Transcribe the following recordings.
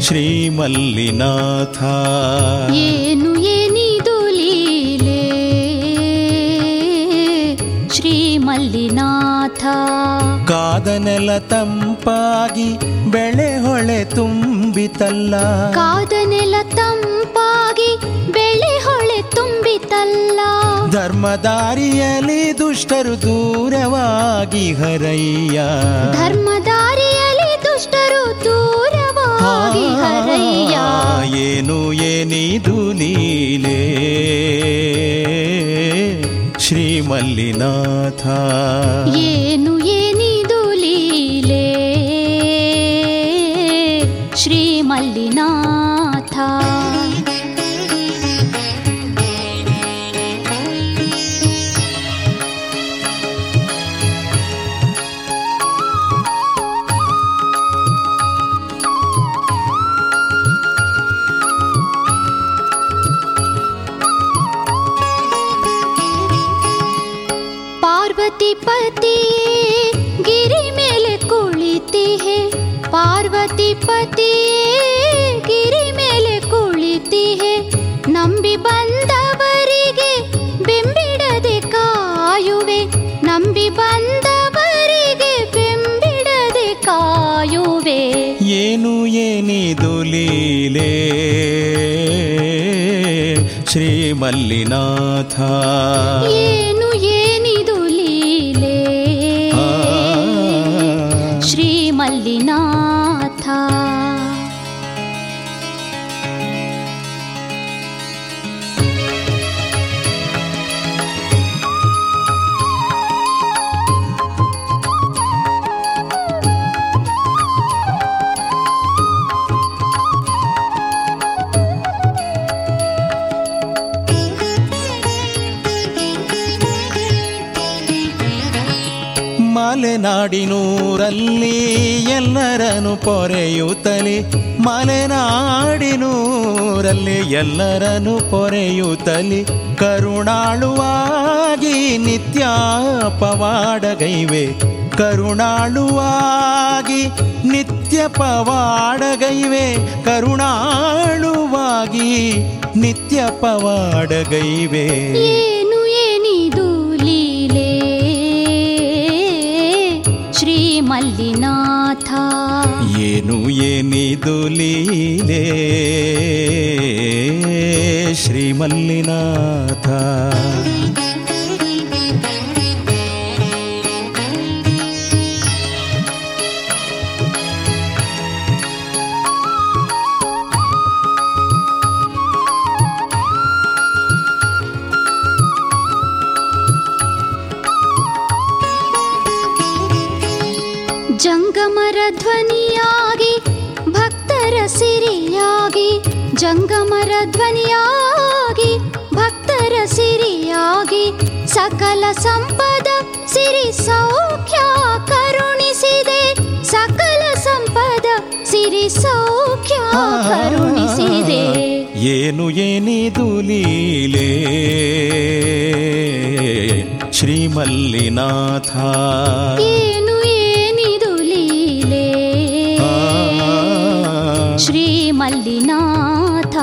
ಶ್ರೀಮಲ್ಲಿನಾಥ ಏನು ಏನಿದು ಲೀಲೆ ಶ್ರೀ ಮಲ್ಲಿನಾಥ ಕಾದ ನೆಲ ತಂಪಾಗಿ ಬೆಳೆ ಹೊಳೆ ತುಂಬಿತಲ್ಲ ಕಾದ ನೆಲ ತಂಪಾಗಿ ಬೆಳೆ ಹೊಳೆ ತುಂಬಿತಲ್ಲ ಧರ್ಮದಾರಿಯಲ್ಲಿ ದುಷ್ಟರು ದೂರವಾಗಿ ಹರಯ್ಯ ಧರ್ಮದಾರಿಯಲ್ಲಿ ದುಷ್ಟರು ದೂರವಾಗಿ ಹರಯ್ಯ ಏನು ಏನಿದು ಲೀಲೆ ಶ್ರೀಮಲ್ಲಿನಾಥ ಏನು ಏನಿದು ಲೀಲೆ ಶ್ರೀ ಮಲ್ಲಿನಾಥ ಪಾರ್ವತಿ ಪತಿ ಗಿರಿ ಮೇಲೆ ಕುಳಿತಿ ಹೇ ಪಾರ್ವತಿ ಪತಿ ಗಿರಿ ಮೇಲೆ ಕುಳಿತಿ ಹೇ ನಂಬಿ ಬಂದವರಿಗೆ ಬೆಂಬಿಡದೆ ಕಾಯುವೆ ನಂಬಿ ಬಂದವರಿಗೆ ಬೆಂಬಿಡದೆ ಕಾಯುವೆ ಏನು ಏನಿದು ಲೀಲೆ ಶ್ರೀಮಲ್ಲಿನಾಥ ಏನು ಏನಿದು ಲೀಲೆ ಆ. ಶ್ರೀ ಮಲ್ಲಿನಾಥ ಮಲೆನಾಡಿನೂರಲ್ಲಿ ಎಲ್ಲರನ್ನು ಪೊರೆಯುತ್ತಲೇ ಮಲೆನಾಡಿನೂರಲ್ಲಿ ಎಲ್ಲರನ್ನು ಪೊರೆಯುತ್ತಲೇ ಕರುಣಾಳುವಾಗಿ ನಿತ್ಯ ಪವಾಡಗೈವೆ ಕರುಣಾಳುವಾಗಿ ನಿತ್ಯ ಪವಾಡಗೈವೆ ಕರುಣಾಳುವಾಗಿ ನಿತ್ಯ ಪವಾಡಗೈವೆ ಏನು ಏನಿದು ಲೀಲೆ ಶ್ರೀ ಮಲ್ಲಿನಾಥ ಏನು ಏನಿದು ಲೀಲೆ ಶ್ರೀಮಲ್ಲಿನಾಥ ಜಂಗಮರ ಧ್ವನಿಯಾಗಿ ಭಕ್ತರ ಸಿರಿಯಾಗಿ ಜಂಗಮರ ಧ್ವನಿಯಾಗಿ ಭಕ್ತರ ಸಿರಿಯಾಗಿ ಸಕಲ ಸಂಪದ ಸಿರಿ ಸೌಖ್ಯ ಕರುಣಿಸಿದೆ ಸಕಲ ಸಂಪದ ಸಿರಿ ಸೌಖ್ಯ ಕರುಣಿಸಿದೆ ಏನು ಏನಿದು ಲೀಲೆ ಶ್ರೀಮಲ್ಲಿನಾಥ ಏನು ಏನಿದು ಲೀಲೆ ಆ. ಶ್ರೀ ಮಲ್ಲಿನಾಥ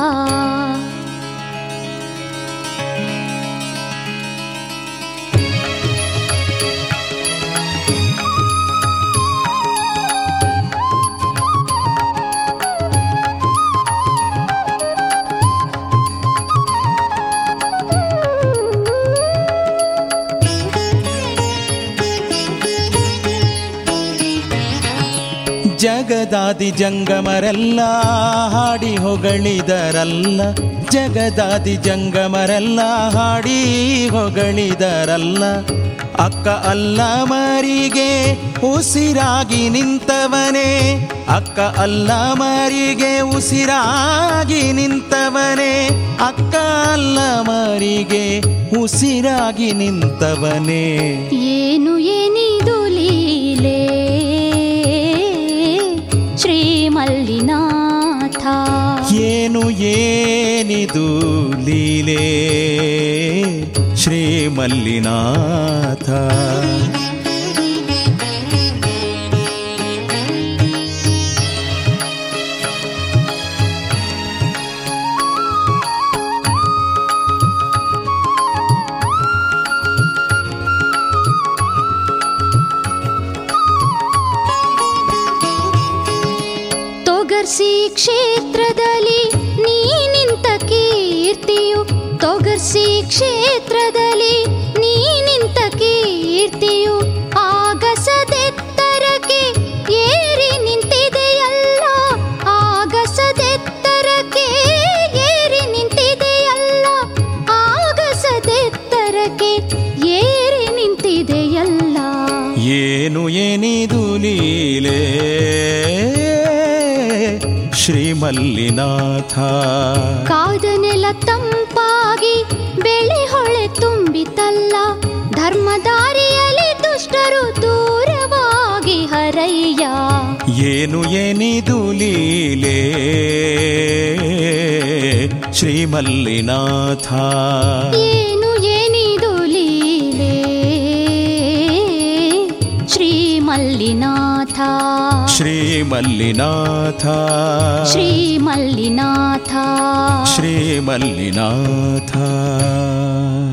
ಜಗದಾದಿ ಜಂಗಮರೆಲ್ಲ ಹಾಡಿ ಹೊಗಳಿದರಲ್ಲ ಜಗದಾದಿ ಜಂಗಮರೆಲ್ಲ ಹಾಡಿ ಹೊಗಳಿದರಲ್ಲ ಅಕ್ಕ ಅಲ್ಲ ಮರಿಗೆ ಉಸಿರಾಗಿ ನಿಂತವನೇ ಅಕ್ಕ ಅಲ್ಲ ಮರಿಗೆ ಉಸಿರಾಗಿ ನಿಂತವನೇ ಅಕ್ಕ ಅಲ್ಲ ಮರಿಗೆ ಉಸಿರಾಗಿ ನಿಂತವನೇ ಏನು ಏನಿದು ಲೀಲೆ ಶ್ರೀ ಮಲ್ಲಿನಾಥ ಏನು ಏನಿದು ಲೀಲೆ ಶ್ರೀಮಲ್ಲಿನಾಥ ತೊಗರ್ಸಿ ಕ್ಷೇತ್ರದಲ್ಲಿ ನೀ ನಿಂತ ಕೀರ್ತಿಯು ತೊಗರ್ಸಿ ಕ್ಷೇತ್ರದಲ್ಲಿ ನೀ ನಿಂತ ಕೀರ್ತಿಯು ಆಗಸದೆತ್ತರಕ್ಕೆ ಏರಿ ನಿಂತಿದೆಯಲ್ಲ ಆಗಸದೆತ್ತರಕ್ಕೆ ಏರಿ ನಿಂತಿದೆಯಲ್ಲ ಆಗಸದೆತ್ತರಕ್ಕೆ ಏರಿ ನಿಂತಿದೆಯಲ್ಲ ಏನು ಏನಿದು ಲೀಲೆ ಶ್ರೀಮಲ್ಲಿನಾಥ ಕಾದ ನೆಲ ತಂಪಾಗಿ ಬೆಳೆ ಹೊಳೆ ತುಂಬಿತಲ್ಲ ಧರ್ಮದಾರಿಯಲ್ಲಿ ದುಷ್ಟರು ದೂರವಾಗಿ ಹರಯ್ಯ ಏನು ಏನಿದು ಲೀಲೆ ಶ್ರೀಮಲ್ಲಿನಾಥ ಏನು ಏನಿದು ಲೀಲೆ ಶ್ರೀ ಮಲ್ಲಿನಾಥ ಶ್ರೀಮಲ್ಲಿನಾಥ ಶ್ರೀ ಮಲ್ಲಿನಾಥ ಶ್ರೀಮಲ್ಲಿನಾಥ